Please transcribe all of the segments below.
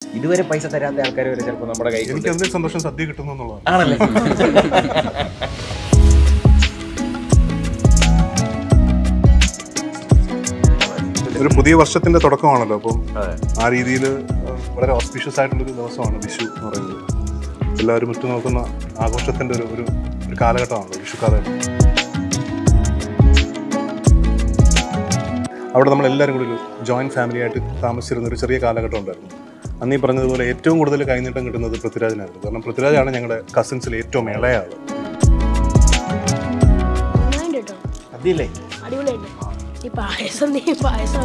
ഇതുവരെ പൈസ തരാത്ത ആൾക്കാർ വരെ ചിലപ്പോൾ നമ്മുടെ കൈ എനിക്ക് അതിന്റെ സന്തോഷം സദ്യ കിട്ടുന്നു എന്നുള്ളതാണ് ആണല്ലേ ഒരു പുതിയ വർഷത്തിന്റെ തുടക്കമാണല്ലോ അപ്പം അതെ ആ രീതിയിൽ വളരെ ഓസ്പീഷ്യസ് ആയിട്ടുള്ളൊരു ദിവസമാണ് വിഷു എന്ന് പറയുന്നത് എല്ലാവരും ഉറ്റുനോക്കുന്ന ആഘോഷത്തിന്റെ ഒരു ഒരു ഒരു കാലഘട്ടമാണല്ലോ വിഷു കാലഘട്ടം അവിടെ നമ്മൾ എല്ലാവരും കൂടി ഒരു ജോയിന്റ് ഫാമിലി ആയിട്ട് താമസിച്ചിരുന്ന ഒരു ചെറിയ കാലഘട്ടം ഉണ്ടായിരുന്നു അന്ന് ഈ പറഞ്ഞതുപോലെ ഏറ്റവും കൂടുതൽ കൈനീട്ടം കിട്ടുന്നത് പൃഥ്വിരാജിനായിരുന്നു കാരണം പൃഥ്വിരാജാണ് ഞങ്ങളുടെ കസിൻസിൽ ഏറ്റവും ഇളയ ആൾ നന്നായിട്ട് കേട്ടോ അതില്ലേ അടിപൊളിയായിട്ട് ഈ പായസം നീ പായസം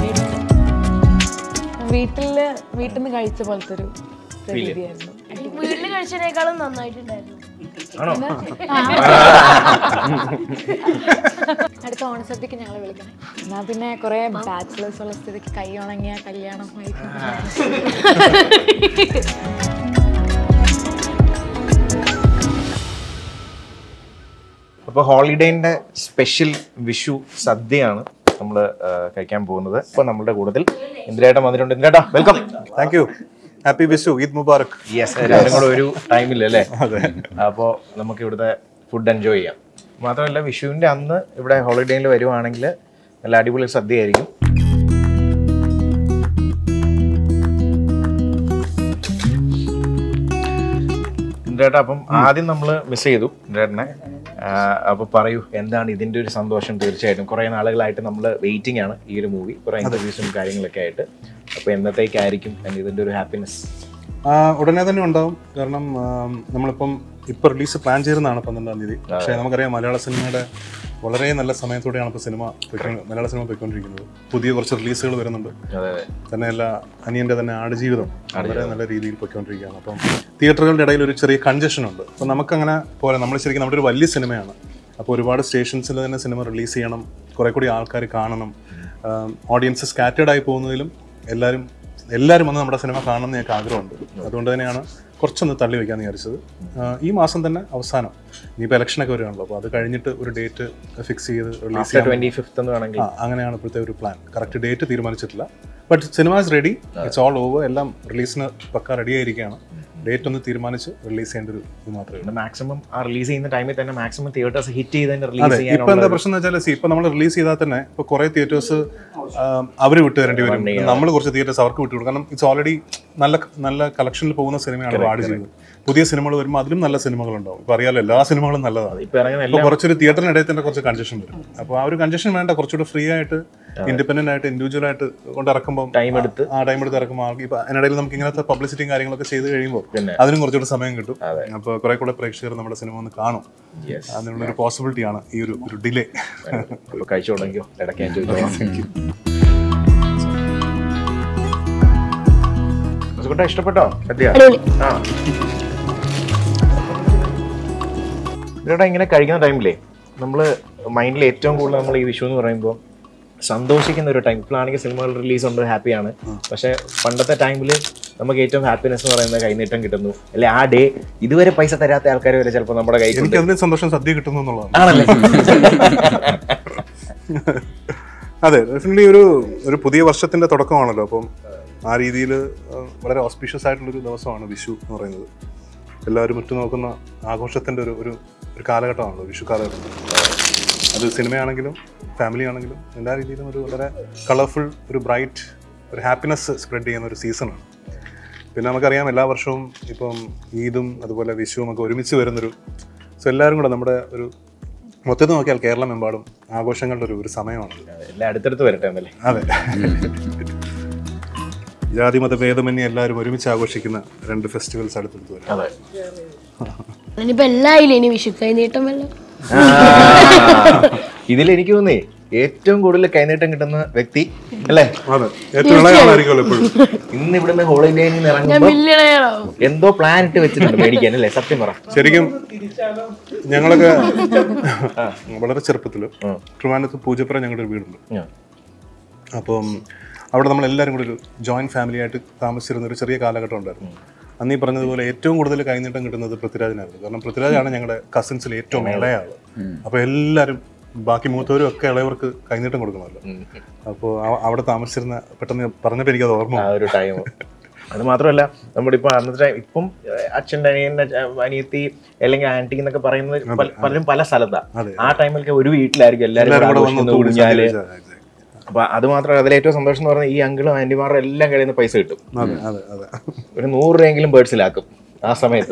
വീട്ടില് വീട്ടിൽ നിന്ന് കഴിച്ച പോലത്തെ ഒരു പ്രതീതിയായിരുന്നു വീട്ടിൽ കഴിച്ചതിനേക്കാളും നന്നായിട്ടുണ്ടായിരുന്നു ആണോ അടുത്ത ഓണസദ്യക്ക് ഞങ്ങളെ വിളിക്കണം എന്നാ പിന്നെ കുറെ ബാച്ചിലേഴ്സ് ഉള്ള സ്ഥിതിക്ക് കൈ ഉണങ്ങിയ കല്യാണം അപ്പോൾ ഹോളിഡേന്റെ സ്പെഷ്യൽ വിഷു സദ്യയാണ് നമ്മൾ കഴിക്കാൻ പോകുന്നത് അപ്പോൾ നമ്മുടെ കൂട്ടത്തിൽ ഇന്ദിരേട്ടൻ വന്നിട്ടുണ്ട് ഇന്ദിരേട്ടാ welcome thank you happy Vishu Eid Mubarak yes രണ്ടും കൂടെ ഒരു ടൈമിൽ അല്ലേ അപ്പോൾ നമുക്ക് ഇവിടുത്തെ ഫുഡ് എൻജോയ് ചെയ്യാം മാത്രമല്ല വിഷുവിന്റെ അന്ന് ഇവിടെ ഹോളിഡേയിൽ വരുവാണെങ്കിൽ നല്ല അടിപൊളി സദ്യയായിരിക്കും ഇന്ദ്രേട്ടാ അപ്പം ആദ്യം നമ്മൾ മിസ് ചെയ്തു ഇന്ദ്രേട്ടനെ അപ്പൊ പറയൂ എന്താണ് ഇതിന്റെ ഒരു സന്തോഷം തീർച്ചയായിട്ടും കുറെ നാളുകളായിട്ട് നമ്മൾ വെയിറ്റിംഗ് ആണ് ഈ ഒരു മൂവി കുറെ ഇന്റർവ്യൂസും കാര്യങ്ങളൊക്കെ ആയിട്ട് അപ്പൊ എന്നത്തേക്കായിരിക്കും ഇതിന്റെ ഒരു ഹാപ്പിനെസ് ആ, ഉടനെ തന്നെ ഉണ്ടാവും കാരണം ആ, നമ്മളിപ്പം ഇപ്പൊ റിലീസ് പ്ലാൻ ചെയ്യുന്നതാണ് പന്ത്രണ്ടാം തീയതി പക്ഷേ നമുക്കറിയാം മലയാള സിനിമയുടെ വളരെ നല്ല സമയത്തോടെയാണ് ഇപ്പോൾ സിനിമ പോയിക്കൊണ്ട്- മലയാള സിനിമ പോയിക്കൊണ്ടിരിക്കുന്നത് പുതിയ കുറച്ച് റിലീസുകൾ വരുന്നുണ്ട് അതെ അതെ തന്നെയല്ല അനിയന്റെ തന്നെ ആടുജീവിതം വളരെ നല്ല രീതിയിൽ പോയിക്കൊണ്ടിരിക്കുകയാണ് അപ്പം തിയേറ്ററുകളുടെ ഇടയിൽ ഒരു ചെറിയ കൺജഷൻ ഉണ്ട് അപ്പം നമുക്കങ്ങനെ പോലെ നമ്മൾ ശരിക്കും നമ്മുടെ ഒരു വലിയ സിനിമയാണ് അപ്പോൾ ഒരുപാട് സ്റ്റേഷൻസിൽ തന്നെ സിനിമ റിലീസ് ചെയ്യണം കുറെ കൂടി ആൾക്കാർ കാണണം ഓഡിയൻസ് സ്കാറ്റേഡ് ആയി പോകുന്നതിലും എല്ലാവരും എല്ലാവരും വന്ന് നമ്മുടെ സിനിമ കാണണം എന്ന് ഞങ്ങൾക്ക് ആഗ്രഹമുണ്ട് അതുകൊണ്ട് തന്നെയാണ് കുറച്ചൊന്ന് തള്ളി വെക്കാന്ന് വിചാരിച്ചത് ആ, ഈ മാസം തന്നെ അവസാനം ഇനിയിപ്പോൾ ഇലക്ഷനൊക്കെ വരുവാണല്ലോ അപ്പോൾ അത് കഴിഞ്ഞിട്ട് ഒരു ഡേറ്റ് ഫിക്സ് ചെയ്ത് റിലീസ് ആഫ്റ്റർ ട്വന്റി ഫിഫ്ത്ത് എന്ന് വേണമെങ്കിൽ ആ അങ്ങനെയാണ് ഇപ്പോഴത്തെ ഒരു പ്ലാൻ കറക്റ്റ് ഡേറ്റ് തീരുമാനിച്ചിട്ടില്ല but cinema is ready it's all over എല്ലാം റിലീസിന് പക്ക റെഡി ആയിരിക്കുകയാണ് ഡേറ്റ് ഒന്ന് തീരുമാനിച്ച് റിലീസ് ചെയ്യേണ്ട ഒരു ഇത് മാത്രമേ ഉള്ളൂ മാക്സിമം ആ റിലീസ് ചെയ്യുന്ന ടൈമിൽ തന്നെ മാക്സിമം തിയേറ്റേഴ്സ് ഹിറ്റ് ചെയ്ത് തന്നെ അതെ റിലീസ് ഇപ്പൊ ചെയ്യാനുള്ള എന്താ പ്രശ്നം എന്ന് വെച്ചാൽ ഇപ്പൊ നമ്മൾ റിലീസ് ചെയ്താൽ തന്നെ ഇപ്പൊ കുറെ തിയേറ്റേഴ്സ് അവർ വിട്ടു തരേണ്ടി വരും നമ്മൾ കുറച്ച് തിയേറ്റേഴ്സ് അവർക്ക് വിട്ടു കൊടുക്കും കാരണം ഇറ്റ്സ് ഓൾറെഡി നല്ല നല്ല കളക്ഷനിൽ പോകുന്ന സിനിമയാണ് വാട് ചെയ്യുന്നത് പുതിയ സിനിമകൾ വരുമ്പോൾ അതിലും നല്ല സിനിമകൾ ഉണ്ടാവും ഇപ്പൊ അറിയാലോ എല്ലാ സിനിമകളും നല്ലതാണ് ഇപ്പൊ ഇറങ്ങുന്ന ഇപ്പൊ കുറച്ചൊരു തിയേറ്ററിനിടയിൽ തന്നെ കുറച്ച് കൺജഷൻ വരും അപ്പോൾ ആ ഒരു കൺജഷൻ വേണ്ട കുറച്ചുകൂടെ ഫ്രീ ആയിട്ട് ഇൻഡിപെൻഡന്റ് ആയിട്ട് ഇൻഡിവിജ്വൽ ആയിട്ട് കൊണ്ട് ഇറക്കുമ്പോൾ ടൈം എടുത്ത് ആ ടൈം എടുത്ത് ഇറക്കുമ്പോൾ ആൾക്ക് ഇപ്പൊ അതിനിടയിൽ നമുക്ക് ഇങ്ങനത്തെ പബ്ലിസിറ്റിയും കാര്യങ്ങളൊക്കെ ചെയ്ത് കഴിയുമ്പോൾ പിന്നെ. അതിനും കുറച്ചുകൂടെ സമയം കിട്ടും അപ്പോൾ കുറെ കൂടെ പ്രേക്ഷകർ നമ്മുടെ സിനിമ ഒന്ന് കാണും യെസ് അതിനുള്ള ഒരു പോസിബിലിറ്റി ആണ് ഈ ഒരു ഒരു ഡിലേ അപ്പൊ കഴിച്ചു തുടങ്ങിയോ ഇടയ്ക്ക് ഞാൻ ചോദിച്ചോളാം സുഖട്ടാ ഇഷ്ടപ്പെട്ടോ സദ്യ അടിപൊളി ആ ഇതോടെ ഇങ്ങനെ കഴിക്കുന്ന ടൈമിലേ നമ്മൾ മൈൻഡിൽ ഏറ്റവും കൂടുതൽ നമ്മൾ ഈ വിഷു എന്ന് പറയുമ്പോൾ സന്തോഷിക്കുന്ന ഒരു ടൈം ഇപ്പോഴാണെങ്കിൽ സിനിമകൾ റിലീസ് ഉണ്ട് ഹാപ്പിയാണ് പക്ഷെ പണ്ടത്തെ ടൈമിൽ നമുക്ക് ഏറ്റവും ഹാപ്പിനെസ് എന്ന് പറയുന്നത് കൈനീട്ടം കിട്ടുന്നു അല്ലെ ആ ഡേ ഇതുവരെ പൈസ തരാത്ത ആൾക്കാർ വരെ ചിലപ്പോൾ നമ്മുടെ കൈ എനിക്ക് അതിന് സന്തോഷം സദ്യ കിട്ടുന്നു എന്നുള്ളതാണ് ആണല്ലേ അതെ ഡെഫിനറ്റ്ലി ഒരു ഒരു പുതിയ വർഷത്തിന്റെ തുടക്കമാണല്ലോ അപ്പം ആ രീതിയിൽ വളരെ ഓസ്പീഷ്യസ് ആയിട്ടുള്ളൊരു ദിവസമാണ് വിഷു എന്ന് പറയുന്നത് എല്ലാവരും ഉറ്റുനോക്കുന്ന ആഘോഷത്തിന്റെ ഒരു ഒരു ഒരു കാലഘട്ടമാണല്ലോ വിഷു കാലഘട്ടം അത് സിനിമയാണെങ്കിലും ഫാമിലി ആണെങ്കിലും എല്ലാ രീതിയിലും ഒരു വളരെ കളർഫുൾ ഒരു ബ്രൈറ്റ് ഒരു ഹാപ്പിനെസ് സ്പ്രെഡ് ചെയ്യുന്ന ഒരു സീസണാണ് പിന്നെ നമുക്കറിയാം എല്ലാ വർഷവും ഇപ്പം ഈദും അതുപോലെ വിഷുവും ഒക്കെ ഒരുമിച്ച് വരുന്നൊരു സോ എല്ലാവരും കൂടെ നമ്മുടെ ഒരു മൊത്തത്തിൽ നോക്കിയാൽ കേരളമെമ്പാടും ആഘോഷങ്ങളുടെ ഒരു ഒരു സമയമാണ് എല്ലാം അടുത്തടുത്ത് വരട്ടെ എന്നല്ലേ അതെ ജാതി മത ഭേദമന്യേ എല്ലാവരും ഒരുമിച്ച് ആഘോഷിക്കുന്ന രണ്ട് ഫെസ്റ്റിവൽസ് അടുത്തടുത്ത് വരും അതെ ഇനിയിപ്പോ എല്ലായില്ലേ ഇനി വിഷു കൈനീട്ടം വല്ല ഇതിൽ എനിക്ക് തോന്നേ ഏറ്റവും കൂടുതൽ കൈനീട്ടം കിട്ടുന്ന വ്യക്തി അല്ലേ അതെ ഏറ്റവും ഇളയാളായിരിക്കുമല്ലോ എപ്പോഴും ഇന്ന് ഇവിടുന്ന് ഹോളിഡേയിൽ നിന്ന് ഞാൻ ഇറങ്ങുമ്പോൾ മില്യണയറാവും എന്തോ പ്ലാൻ ഇട്ട് വെച്ചിട്ടുണ്ട് മേടിക്കാൻ അല്ലേ സത്യം പറ ശരിക്കും ഞങ്ങളൊക്കെ വളരെ ചെറുപ്പത്തിൽ ട്രിവാൻഡത്ത് പൂജപ്പുര ഞങ്ങളുടെ ഒരു വീടുണ്ട് ഉം. അപ്പം അവിടെ നമ്മൾ എല്ലാവരും കൂടി ഒരു ജോയിന്റ് ഫാമിലി ആയിട്ട് താമസിച്ചിരുന്ന ഒരു ചെറിയ കാലഘട്ടം ഉണ്ടായിരുന്നു അന്ന് ഈ പറഞ്ഞതുപോലെ ഏറ്റവും കൂടുതൽ കൈനീട്ടം കിട്ടുന്നത് പൃഥ്വിരാജിനായിരുന്നു കാരണം പൃഥ്വിരാജാണ് ഞങ്ങളുടെ കസിൻസിൽ ഏറ്റവും ഇളയ ആള് അപ്പോൾ എല്ലാവരും ബാക്കി മൂത്തവരും ഒക്കെ ഇളയവർക്ക് കൈനീട്ടം കൊടുക്കണമല്ലോ അപ്പോൾ അവിടെ താമസിച്ചിരുന്ന പെട്ടെന്ന് പറഞ്ഞപ്പോൾ എനിക്കത് ഓർമ്മ ആ വന്നു. ഒരു ടൈം അത് മാത്രമല്ല നമ്മുടെ ഇപ്പൊ അന്നത്തെ time- ഇപ്പം ഏഹ്, അച്ഛൻ്റെ അനിയൻ്റെ അനിയത്തി അല്ലെങ്കിൽ ആന്റി എന്നൊക്കെ പറയുന്നത് പല- പലരും പല സ്ഥലത്താണ് അതെ. ആ ടൈമിലൊക്കെ ഒരു വീട്ടിലായിരിക്കും എല്ലാവരും എല്ലാവരും കൂടെ ആഘോഷിക്കുന്നത്, വന്ന് ഊഞ്ഞാല് exactly. അപ്പൊ അത് മാത്രമല്ല അതിൽ ഏറ്റവും സന്തോഷം എന്ന് പറഞ്ഞാൽ ഈ അങ്കിളും ആന്റിമാരുടെ എല്ലാം കയ്യിൽ നിന്ന് പൈസ കിട്ടും അതെ അതെ അതെ ഒരു നൂറ് രൂപയെങ്കിലും ബേർഡ്സിലാക്കും ആ സമയത്ത്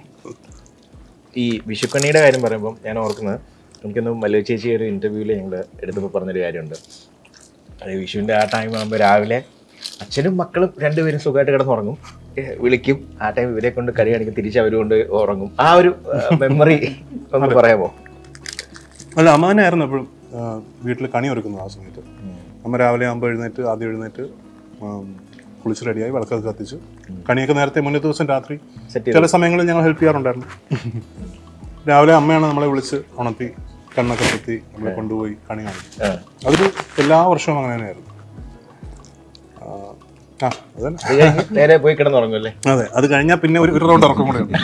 ഈ വിഷുക്കണിയുടെ കാര്യം പറയുമ്പോൾ ഞാൻ ഓർക്കുന്നത് എനിക്കൊന്ന് മല്ലു ചേച്ചി ഒരു ഇന്റർവ്യൂവിൽ ഞങ്ങൾ എടുത്തപ്പോൾ പറഞ്ഞൊരു കാര്യമുണ്ട് അത് വിഷുവിൻ്റെ ആ ടൈം ആകുമ്പോൾ രാവിലെ അച്ഛനും മക്കളും രണ്ടുപേരും സുഖമായിട്ട് കിടന്നുറങ്ങും ഏ, വിളിക്കും ആ ടൈം ഇവരെ കൊണ്ട് കറി കാണിക്കും തിരിച്ച് അവർ കൊണ്ട് ഉറങ്ങും ആ ഒരു മെമ്മറി ഒന്ന് പറയാമോ അല്ല അമ്മാനായിരുന്നു എപ്പോഴും വീട്ടിൽ കണി ഒരുക്കുന്നത് ആ സമയത്ത് അമ്മ രാവിലെ ആകുമ്പോൾ എഴുന്നേറ്റ് ആദ്യം എഴുന്നേറ്റ് ആം, കുളിച്ച് റെഡിയായി വിളക്കൊക്കെ കത്തിച്ച് കണിയൊക്കെ നേരത്തെ മുന്നേ ദിവസം രാത്രി സെറ്റ് ചില സമയങ്ങളിൽ ഞങ്ങൾ ഹെൽപ്പ് ചെയ്യാറുണ്ടായിരുന്നു രാവിലെ അമ്മയാണ് നമ്മളെ വിളിച്ച് ഉണർത്തി കണ്ണൊക്കെ കുത്തി നമ്മളെ കൊണ്ടുപോയി കണി കാണിക്കും അതൊരു എല്ലാ വർഷവും അങ്ങനെ തന്നെയായിരുന്നു ആ, ആ അതന്നെ അത് കഴിഞ്ഞ് നേരെ പോയി കിടന്നുറങ്ങും അല്ലേ അതെ അത് കഴിഞ്ഞാൽ പിന്നെ ഒരു ഒരു റൗണ്ട് ഇറക്കം കൂടെ ഉണ്ട്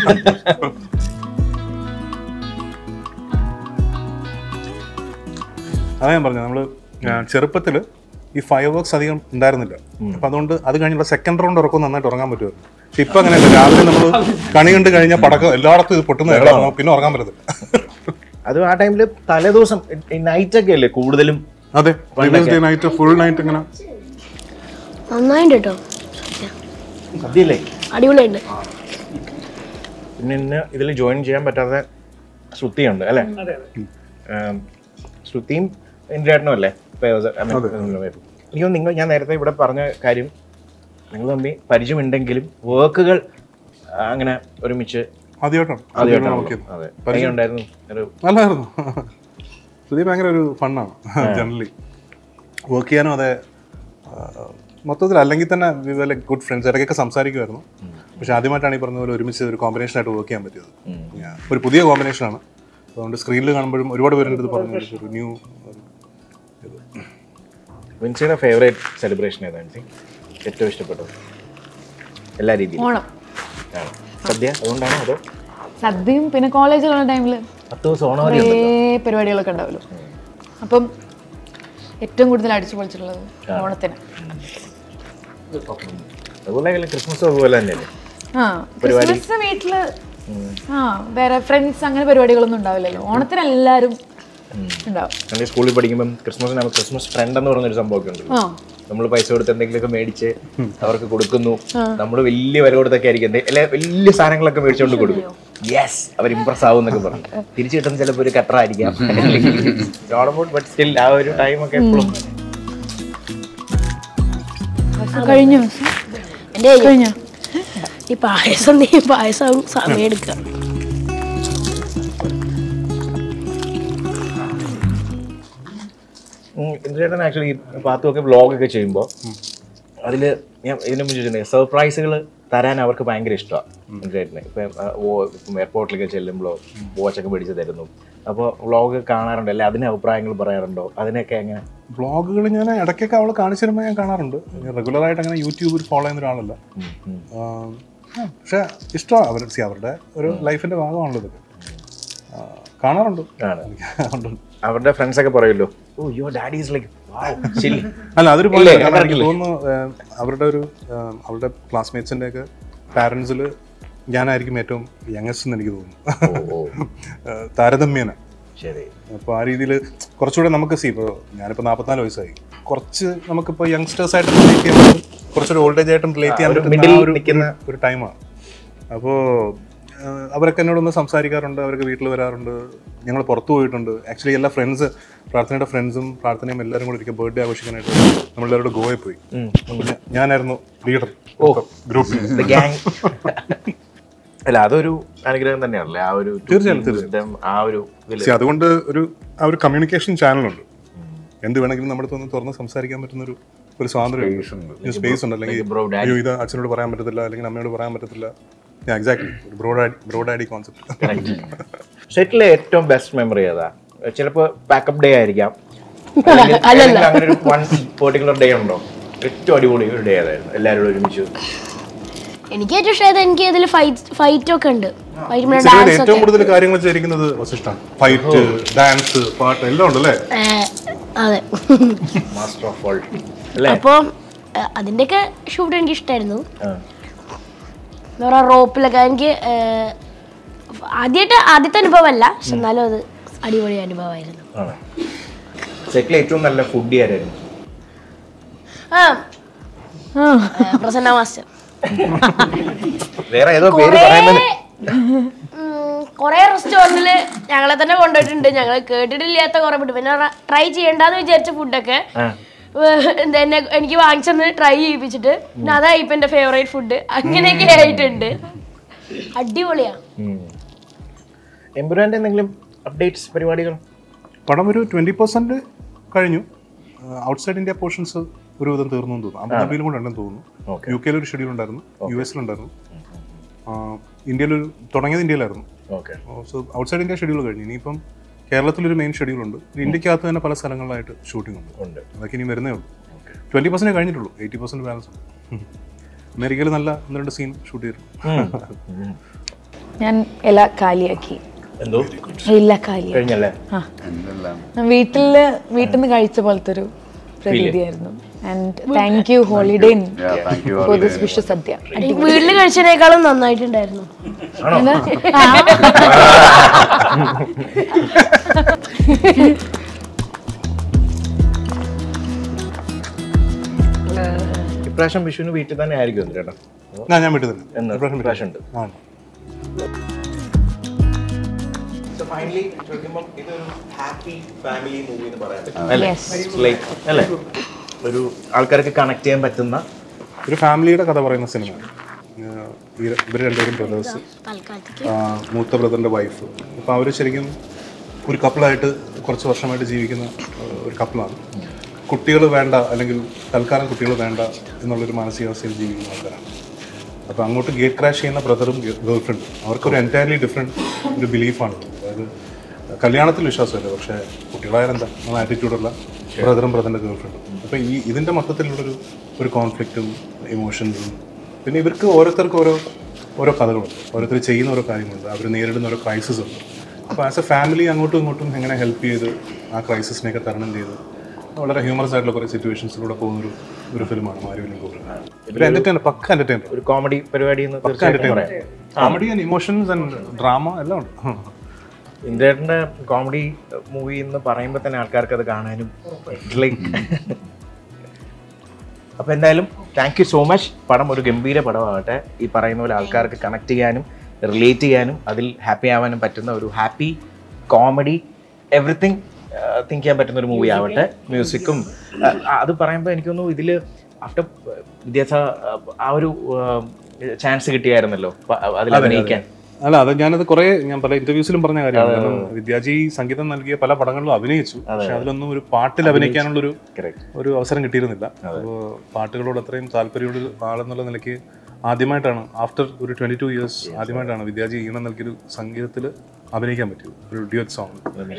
അതാ ഞാൻ പറഞ്ഞു നമ്മള് ചെറുപ്പത്തിൽ ഈ ഫയർ വർക്സ് അധികം ഉണ്ടായിരുന്നില്ല അപ്പൊ അതുകൊണ്ട് അത് കഴിഞ്ഞുള്ള സെക്കൻഡ് റൗണ്ട് ഉറക്കം നന്നായിട്ട് ഉറങ്ങാൻ പറ്റുമായിരുന്നു പക്ഷെ ഇപ്പൊ അങ്ങനെയല്ല രാവിലെ നമ്മൾ കണി കണ്ട് കഴിഞ്ഞാൽ പടക്കം എല്ലായിടത്തും ഇത് പൊട്ടുന്ന കേൾക്കാം. പിന്നെ ഉറങ്ങാൻ പറ്റത്തില്ല അത് ആ ടൈമിൽ തലേദിവസം നൈറ്റ് ഒക്കെ അല്ലേ കൂടുതലും അതെ previous day night full night ഇങ്ങനെ നന്നായിട്ട് കേട്ടോ സദ്യയല്ലേ അടിപൊളിയുണ്ട് പിന്നെ ഇന്ന് ഇതിൽ ജോയിൻ ചെയ്യാൻ പറ്റാത്ത ശ്രുതിയുണ്ട് അല്ലേ ഉം, ശ്രുതിയും ഇന്ദ്രേട്ടനും അല്ലേ എനിക്ക് തോന്നുന്നു നിങ്ങൾ ഞാൻ നേരത്തെ ഇവിടെ പറഞ്ഞ കാര്യം നിങ്ങൾ തമ്മിൽ പരിചയമുണ്ടെങ്കിലും വർക്കുകൾ അങ്ങനെ ഒരുമിച്ച് ആദ്യമായിട്ടാണ് ആദ്യമായിട്ടാണ് നോക്കിയത് അതെ എങ്ങനെയുണ്ടായിരുന്നു ഒരു നല്ലതായിരുന്നു സുധീ ഭയങ്കര ഒരു ഫണ്ണാണ് ജനറലി വർക്ക് ചെയ്യാനും അതെ ആ, മൊത്തത്തിൽ അല്ലെങ്കിൽ തന്നെ ലൈക്ക് ഗുഡ് ഫ്രണ്ട്സ് ഇടയ്ക്കൊക്കെ സംസാരിക്കുമായിരുന്നു പക്ഷെ ആദ്യമായിട്ടാണ് ഈ പറഞ്ഞ പോലെ ഒരുമിച്ച് ഒരു കോമ്പിനേഷൻ ആയിട്ട് വർക്ക് ചെയ്യാൻ പറ്റിയത് Yeah. ഒരു പുതിയ കോമ്പിനേഷനാണ് അതുകൊണ്ട് സ്ക്രീനിൽ കാണുമ്പോഴും ഒരുപാട് പേരുടെ അടുത്ത് പറഞ്ഞു ഒരു ന്യൂ വിൻസിയുടെ ഫേവറേറ്റ് സെലിബ്രേഷൻ ഏതാണ് വിൻസി? ഏറ്റവും ഇഷ്ടപ്പെട്ടത് എല്ലാ രീതിയിലും ഓണം ആണ് സദ്യ അതുകൊണ്ടാണോ അതോ സദ്യയും പിന്നെ കോളേജിലുള്ള ടൈമിൽ പത്ത് ദിവസം ഓണവരി കുറേ പരിപാടികളൊക്കെ ഉണ്ടാവുമല്ലോ അപ്പം ഏറ്റവും കൂടുതൽ അടിച്ചു പൊളിച്ചിട്ടുള്ളത് ഓണത്തിന് അതുപോലെ ക്രിസ്മസ് അതുപോലെ തന്നെയല്ലേ ആ ക്രിസ്മസ് വീട്ടില് ആ വേറെ ഫ്രണ്ട്സ് അങ്ങനെ പരിപാടികളൊന്നും ഉണ്ടാവില്ലല്ലോ ഓണത്തിന് എല്ലാവരും ഉണ്ടാവും നമ്മൾ സ്കൂളിൽ പഠിക്കുമ്പം ക്രിസ്മസിനാണ് ക്രിസ്മസ് ഫ്രണ്ട് എന്ന് പറഞ്ഞൊരു സംഭവമൊക്കെ ഉണ്ട് ആ നമ്മൾ പൈസ കൊടുത്ത് എന്തെങ്കിലുമൊക്കെ മേടിച്ച് അവർക്ക് കൊടുക്കുന്നു നമ്മൾ വലിയ വില കൊടുത്തൊക്കെ ആയിരിക്കും എന്തെ- അല്ലെ വലിയ സാധനങ്ങളൊക്കെ മേടിച്ചുകൊണ്ട് കൊടുക്കും യെസ് അവർ ഇമ്പ്രസ് ആവും എന്നൊക്കെ പറഞ്ഞു തിരിച്ചു കിട്ടുന്ന ചിലപ്പോൾ ഒരു കട്ടറായിരിക്കാം ബട്ട് സ്റ്റിൽ ആ ഒരു ടൈമൊക്കെ എപ്പോഴും പക്ഷെ കഴിഞ്ഞു എൻ്റെ കഴിഞ്ഞു ഈ പായസം നീ പായസം സമയം എടുക്കുക ഇന്ദ്രേട്ടൻ ആക്ച്വലി പാത്തുമൊക്കെ വ്ളോഗൊക്കെ ചെയ്യുമ്പോൾ അതിൽ ഞാൻ ഇതിനു മുമ്പ് ചോദിച്ചിട്ടുണ്ട് സർപ്രൈസുകൾ തരാൻ അവർക്ക് ഭയങ്കര ഇഷ്ടമാണ് ഇന്ദ്രേട്ടന് ഇപ്പം ആ, ഓ- ഇപ്പം എയർപോർട്ടിലൊക്കെ ചെല്ലുമ്പോൾ വാച്ചൊക്കെ മേടിച്ച് തരുന്നു അപ്പോൾ വ്ളോഗ് കാണാറുണ്ട് അല്ലെ അതിന് അഭിപ്രായങ്ങൾ പറയാറുണ്ടോ അതിനൊക്കെ എങ്ങനെ വ്ളോഗുകൾ ഞാൻ ഇടയ്ക്കൊക്കെ അവൾ കാണിച്ചു തരുമ്പോൾ ഞാൻ കാണാറുണ്ട് റെഗുലർ ആയിട്ട് അങ്ങനെ യൂട്യൂബിൽ ഫോളോ ചെയ്യുന്ന ഒരാളല്ല ആം, ആ, പക്ഷെ ഇഷ്ടമാണ് അവർ see, അവരുടെ ഒരു ലൈഫിന്റെ ഭാഗമാണല്ലോ ഇതൊക്കെ ആ, കാണാറുണ്ട് ആണ് ഉണ്ട്. അവരുടെ ഫ്രണ്ട്സ് ഒക്കെ പറയുമല്ലോ oh your daddy is like chill അല്ല അതൊരു ഇല്ലേ? point ആണ്. കാരണം കണ്ടിട്ടില്ലേ? എനിക്ക് തോന്നുന്നു ഏം, അവരുടെ ഒരു ഏം, അവരുടെ ക്ലാസ്മേറ്റ്സിന്റെ ഒക്കെ പാരൻസിൽ ഞാനായിരിക്കും ഏറ്റവും യങ്ങസ്റ്റ് എന്ന് എനിക്ക് തോന്നുന്നു ഓ ഏഹ്, താരതമ്യേന ശരി അപ്പോൾ ആ രീതിയിൽ കുറച്ചുകൂടെ നമുക്ക് സി ഇപ്പോൾ ഞാനിപ്പോൾ നാൽപ്പത്തിനാല് വയസ്സായി കുറച്ച് നമുക്കിപ്പോൾ യങ്സ്റ്റേഴ്സ് ആയിട്ട് റിലേറ്റ് ചെയ്യാൻ പറ്റും കുറച്ചൊരു ഓൾഡ് ഏജ് ആയിട്ടും റിലേറ്റ് ചെയ്യാൻ ഒരു പറ്റുന്ന middle ആ ഒരു നിൽക്കുന്ന ഒരു ടൈമാണ് അപ്പോൾ അവരൊക്കെ എന്നോടൊന്ന് സംസാരിക്കാറുണ്ട് അവരൊക്കെ വീട്ടിൽ വരാറുണ്ട് ഞങ്ങൾ പുറത്തു പോയിട്ടുണ്ട് ആക്ച്വലി എല്ലാ ഫ്രണ്ട്സ് പ്രാർത്ഥനയുടെ ഫ്രണ്ട്സും പ്രാർത്ഥനയും എല്ലാവരും കൂടി ഒരിക്കൽ ബർത്ത്ഡേ ആഘോഷിക്കാനായിട്ട് നമ്മളെല്ലാവരും ഗോവയിൽ പോയി അപ്പോൾ ഞാ- ഞാനായിരുന്നു ലീഡർ ഗ്രൂപ്പിൽ ഗ്യാങ് അല്ല അതൊരു അനുഗ്രഹം തന്നെയാണല്ലേ ആ ഒരു തീർച്ചയായും, wisdom, ആ ഒരു ഇതില് പക്ഷേ അതുകൊണ്ട് ഒരു ആ ഒരു കമ്മ്യൂണിക്കേഷൻ ചാനലുണ്ട് എന്ത് വേണമെങ്കിലും നമ്മുടെ അടുത്ത് ഒന്ന് തുറന്ന് സംസാരിക്കാൻ പറ്റുന്ന ഒരു ഒരു സ്വാതന്ത്ര്യം സ്പേസ് ഉണ്ട് അല്ലെങ്കിൽ bro, daddy. അയ്യോ ഇത് അച്ഛനോട് പറയാൻ പറ്റത്തില്ല അല്ലെങ്കിൽ അമ്മയോട് പറയാൻ പറ്റത്തില്ല എക്സാക്ട്ലി ബ്രോഡ് ബ്രോഡ് ആഡി കോൺസെപ്റ്റ് സെറ്റിലെ ഏറ്റവും ബെസ്റ്റ് മെമ്മറി ഏതാ ചിലപ്പോ പാക്കപ്പ് ഡേ ആയിരിക്കാം അല്ലെങ്കിൽ ഏതെങ്കിലും അങ്ങനെ ഒരു വൺ പെർട്ടിക്കുലർ ഡേ ഉണ്ടോ ഏറ്റവും അടിപൊളി ഒരു ഡേ ഏതായിരുന്നു എല്ലാവരും കൂടെ ഒരുമിച്ച് എനിക്ക് ഏറ്റവും ഇഷ്ടമായത് എനിക്ക് ഇതിൽ ഫൈറ്റ് ഫൈറ്റ് ഒക്കെ ഉണ്ട് ഫൈറ്റ് പിന്നെ സിനിമയിൽ ഡാൻസ് ഏറ്റവും ഒക്കെ കൂടുതൽ കാര്യങ്ങൾ ചെയ്തിരിക്കുന്നത് വസിഷ്ഠാണ് ഫൈറ്റ് ഡാൻസ് പാട്ട് എല്ലാം ഉണ്ട് അല്ലേ ഏ, അതെ മാസ്റ്റർ ഓഫ് ഓൾ അല്ലേ അപ്പോൾ അതിൻ്റെയൊക്കെ ഷൂട്ട് എനിക്ക് ഇഷ്ടമായിരുന്നു എന്താ പറയുക റോപ്പിലൊക്കെ എനിക്ക് ഏഹ്, ആദ്യമായിട്ട് ആദ്യത്തെ അനുഭവമല്ല പക്ഷെ എന്നാലും അത് അടിപൊളി അനുഭവമായിരുന്നു ആണ് സെറ്റിൽ ഏറ്റവും നല്ല ഫുഡ് ആരായിരുന്നു ആ ആ ഏഹ്, പ്രസന്ന മാസ്റ്റർ വേറെ ഏതോ പേര് കുറേ പറയുന്നത് കുറെ റെസ്റ്റോറൻറ്റില് ഞങ്ങളെ തന്നെ കൊണ്ടുപോയിട്ടുണ്ട് ഞങ്ങൾ കേട്ടിട്ടില്ലാത്ത കുറെ ഫുഡ് പിന്നെ ട്രൈ ചെയ്യണ്ടെന്ന് വിചാരിച്ച ഫുഡൊക്കെ ആ. എന്താ എന്നെ എനിക്ക് വാങ്ങിച്ചെന്ന് ട്രൈ ചെയ്യിപ്പിച്ചിട്ട് പിന്നെ അതായി ഇപ്പൊ എന്റെ ഫേവറേറ്റ് ഫുഡ് അങ്ങനെയൊക്കെ ആയിട്ടുണ്ട് അടിപൊളിയാ എമ്പുരാന്റെ എന്തെങ്കിലും അപ്ഡേറ്റ്സ് പരിപാടികൾ പടം ഒരു ട്വൻറ്റി പെർസെൻറ്റ് കഴിഞ്ഞു ഔട്ട്സൈഡ് ഇന്ത്യ പോർഷൻസ് ഒരുവിധം തീർന്നു എന്ന് തോന്നുന്നു അബുദാബിയിലും കൂടെ ഉണ്ടെന്ന് തോന്നുന്നു Okay. യു കെയിൽ ഒരു ഷെഡ്യൂൾ ഉണ്ടായിരുന്നു യു എസിലുണ്ടായിരുന്നു ഇന്ത്യയിൽ ഒരു തുടങ്ങിയത് ഇന്ത്യയിലായിരുന്നു okay so outside India schedule കഴിഞ്ഞു ഇനിയിപ്പം കേരളത്തിലൊരു മെയിൻ ഷെഡ്യൂൾ ഉണ്ട് ഇന്ത്യക്കകത്ത് തന്നെ പല സ്ഥലങ്ങളിലായിട്ട് ഷൂട്ടിംഗ് ഉണ്ട് ഉണ്ട് അതൊക്കെ ഇനി വരുന്നേ ഉള്ളൂ ട്വൻറ്റി പെർസെൻറ്റ് കഴിഞ്ഞിട്ടുള്ളൂ എയ്റ്റി പെർസെൻറ്റ് ബാലൻസ് ഉണ്ട് ഉം. അമേരിക്കയിൽ നല്ല ഒന്ന് രണ്ട് സീൻ ഷൂട്ട് ചെയ്തിരുന്നു ഞാൻ ഇല കാലിയാക്കി എന്തോ ഇല കാലിയാക്കി കഴിഞ്ഞല്ലേ ആ വീട്ടില് വീട്ടിൽ നിന്ന് കഴിച്ച പോലത്തെ ഒരു പ്രതീതിയായിരുന്നു and thank you holiday for this Vishu സദ്യ എനിക്ക് വീട്ടിൽ കഴിച്ചതിനേക്കാളും നന്നായിട്ടുണ്ടായിരുന്നു ആണോ ഇപ്രാവശ്യം വിഷുവിന് വീട്ടിൽ തന്നെ ആയിരിക്കും ചേട്ടാ ആ ഞാൻ വീട്ടിൽ തന്നെ എന്ന് ഇപ്രാവശ്യം വീട്ടിൽ ഇപ്രാവശ്യം ഉണ്ട് ആ ഫൈനലി ചോദിക്കുമ്പോൾ ഇതൊരു ഹാപ്പി ഫാമിലി മൂവി എന്ന് പറയാൻ പറ്റും അല്ലേ Yes. ലൈക്ക് അല്ലേ ഒരു ആൾക്കാർക്ക് കണക്ട് ചെയ്യാൻ പറ്റുന്ന ഒരു ഫാമിലിയുടെ കഥ പറയുന്ന സിനിമയാണ് ഇവർ രണ്ടുപേരും ബ്രദേഴ്സ് തൽക്കാലത്തേക്ക് മൂത്ത ബ്രദറിൻ്റെ വൈഫ് അപ്പോൾ അവർ ശരിക്കും ഒരു കപ്പിളായിട്ട് കുറച്ച് വർഷമായിട്ട് ജീവിക്കുന്ന ആ, ഒരു കപ്പിളാണ് കുട്ടികൾ വേണ്ട അല്ലെങ്കിൽ തൽക്കാലം കുട്ടികൾ വേണ്ട എന്നുള്ളൊരു മാനസികാവസ്ഥയിൽ ജീവിക്കുന്ന ആൾക്കാരാണ് അപ്പോൾ അങ്ങോട്ട് ഗേറ്റ് ക്രാഷ് ചെയ്യുന്ന ബ്രദറും ഗേൾ ഫ്രണ്ടും അവർക്കൊരു എൻറ്റയർലി ഡിഫറെൻറ്റ് ഒരു ബിലീഫാണ് അതായത് കല്യാണത്തിൽ വിശ്വാസമല്ല പക്ഷേ കുട്ടികളായാലെന്താ നമ്മൾ ആറ്റിറ്റ്യൂഡുള്ള ബ്രദറും ബ്രദറിൻ്റെ ഗേൾ ഫ്രണ്ടും അപ്പോൾ ഈ ഇതിൻ്റെ മൊത്തത്തിലുള്ളൊരു ഒരു കോൺഫ്ലിക്റ്റും ഇമോഷൻസും പിന്നെ ഇവർക്ക് ഓരോരുത്തർക്കും ഓരോ ഓരോ കഥകളുണ്ട് ഓരോരുത്തർ ചെയ്യുന്ന ഓരോ കാര്യങ്ങളുണ്ട് അവർ നേരിടുന്ന ഓരോ ക്രൈസിസ് ഉണ്ട് അപ്പോൾ ആസ് എ ഫാമിലി അങ്ങോട്ടും ഇങ്ങോട്ടും എങ്ങനെ ഹെൽപ്പ് ചെയ്ത് ആ ക്രൈസിസിനെയൊക്കെ തരണം ചെയ്ത് വളരെ ഹ്യൂമറസ് ആയിട്ടുള്ള കുറേ സിറ്റുവേഷൻസിലൂടെ പോകുന്ന ഒരു ഒരു ഫിലിമാണ് മാരുവിനും ഗോകുലം ഒരു എന്റർടൈനർ പക്ക എന്റർടൈനർ ഒരു കോമഡി പരിപാടി എന്ന് തീർച്ചയായിട്ടും പറയാം comedy and emotions and drama എല്ലാം ഉണ്ട് ഇന്ത്യയുടെ കോമഡി മൂവി എന്ന് പറയുമ്പോൾ തന്നെ ആൾക്കാർക്ക് അത് കാണാനും ലൈക്ക് അപ്പോൾ എന്തായാലും താങ്ക് യു സോ മച്ച് പടം ഒരു ഗംഭീര പടമാകട്ടെ ഈ പറയുന്ന പോലെ ആൾക്കാർക്ക് കണക്ട് ചെയ്യാനും റിലേറ്റ് ചെയ്യാനും അതിൽ ഹാപ്പി ആവാനും പറ്റുന്ന ഒരു ഹാപ്പി കോമഡി എവറിത്തിങ് തിങ്ക് ചെയ്യാൻ പറ്റുന്ന ഒരു മൂവി ആവട്ടെ മ്യൂസിക്കും അത് പറയുമ്പോൾ എനിക്കൊന്നു ഇതിൽ ആഫ്റ്റർ വിദ്യാഭ്യാസ ആ ഒരു ചാൻസ് കിട്ടിയായിരുന്നല്ലോ പ- അതിൽ അഭിനയിക്കാൻ അല്ല അത് ഞാനത് കുറെ ഞാൻ പല ഇന്റർവ്യൂസിലും പറഞ്ഞ കാര്യമാണ് കാരണം വിദ്യാജി സംഗീതം നൽകിയ പല പടങ്ങളിലും അഭിനയിച്ചു പക്ഷെ അതിലൊന്നും ഒരു പാട്ടിൽ അഭിനയിക്കാനുള്ള ഒരു കറക്റ്റ് ഒരു അവസരം കിട്ടിയിരുന്നില്ല അപ്പോൾ പാട്ടുകളോട് അത്രയും താല്പര്യമുള്ള ആളെന്നുള്ള നിലയ്ക്ക് ആദ്യമായിട്ടാണ് ആഫ്റ്റർ ഒരു ട്വന്റി ടു ഇയേഴ്സ് ആദ്യമായിട്ടാണ് വിദ്യാജി ഈണം നൽകിയൊരു സംഗീതത്തിൽ അഭിനയിക്കാൻ പറ്റിയത് ഒരു ഡ്യുവറ്റ് സോങ്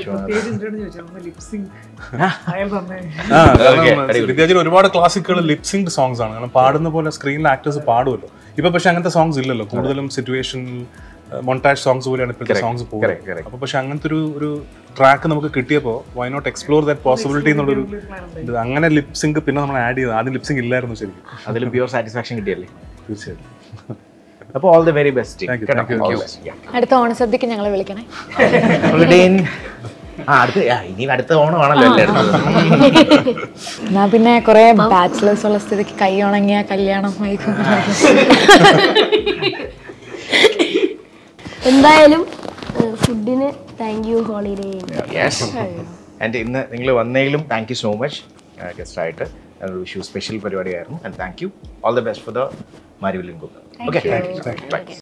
വിദ്യാജിയിൽ ഒരുപാട് ക്ലാസിക്കുകൾ ലിപ്സിംഗ് സോങ്സ് ആണ് കാരണം പാടുന്ന പോലെ സ്ക്രീനിൽ ആക്ടേഴ്സ് പാടുമല്ലോ ഇപ്പൊ പക്ഷെ അങ്ങനത്തെ സോങ്സ് ഇല്ലല്ലോ കൂടുതലും സിറ്റുവേഷൻ മൊണ്ടാജ് സോങ്സ് പോലെയാണ് ഇപ്പോഴത്തെ സോങ്സ് പോകുന്നത് അപ്പൊ പക്ഷെ അങ്ങനത്തെ ഒരു ഒരു ട്രാക്ക് നമുക്ക് കിട്ടിയപ്പോൾ why not explore that possibility എന്നുള്ളൊരു ഇത് അങ്ങനെ ലിപ്സിംഗ് പിന്നെ നമ്മൾ ആഡ് ചെയ്ത് ആദ്യം ലിപ്സിംഗ് ഇല്ലായിരുന്നു ശരിക്കും അതിൽ പ്യുവർ സാറ്റിസ്ഫാക്ഷൻ കിട്ടിയല്ലേ തീർച്ചയായിട്ടും അപ്പോൾ all the very best Thank you, thank you. അടുത്ത ഓണസദ്യക്ക് ഞങ്ങളെ വിളിക്കണേ ആ അടുത്ത ആ, ഇനി അടുത്ത ഓണമാണല്ലോ എല്ലായിടത്തും എന്നാ പിന്നെ കുറെ ബാച്ചിലേഴ്സ് ഉള്ള സ്ഥിതിക്ക് കൈ ഉണങ്ങിയ കല്യാണം വൈകും എന്തായാലും ഫുഡിന് thank you holiday yes and ഇന്ന് നിങ്ങൾ വന്നതിലും thank you so much guest ആയിട്ട് വിഷു സ്പെഷ്യൽ പരിപാടിയായിരുന്നു and thank you all the best for the മാരിവിലിൻ കുക്ക് ഓക്കെ